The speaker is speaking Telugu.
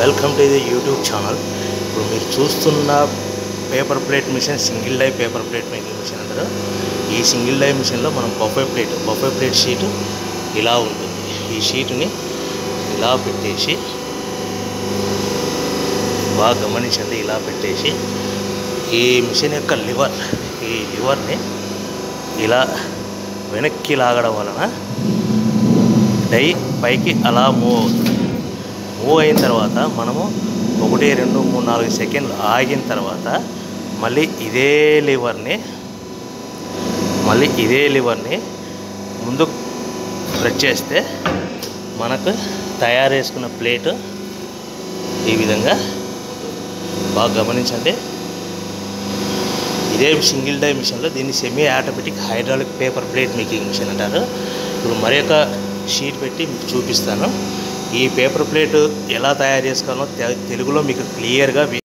welcome to the YouTube channel ఇప్పుడు మీరు చూస్తున్న paper plate machine single die paper plate making machine అంటారు ఈ సింగిల్ డై మిషన్లో మనం buffet plate buffet plate sheet ఇలా ఉంటుంది ఈ షీటుని ఇలా పెట్టేసి బాగా గమనించండి ఇలా పెట్టేసి ఈ మిషన్ యొక్క లివర్ ఈ లివర్ని ఇలా వెనక్కి లాగడం వలన డై పైకి అలా మూవ్ అవుతుంది మూవ్ అయిన తర్వాత మనము ఒకటి రెండు మూడు నాలుగు సెకండ్లు ఆగిన తర్వాత మళ్ళీ ఇదే లివర్ని మళ్ళీ ఇదే లివర్ని ముందు ప్రెస్ చేస్తే మనకు తయారు చేసుకున్న ప్లేట్ ఈ విధంగా ఉంటుంది బాగా గమనించండి ఇదే సింగిల్ డై మిషన్లో దీన్ని semi automatic hydraulic paper plate making machine అంటారు ఇప్పుడు మరి ఒక షీట్ పెట్టి మీకు చూపిస్తాను ఈ పేపర్ ప్లేట్ ఎలా తయారు చేసుకోవాలో తె- తెలుగులో మీకు క్లియర్గా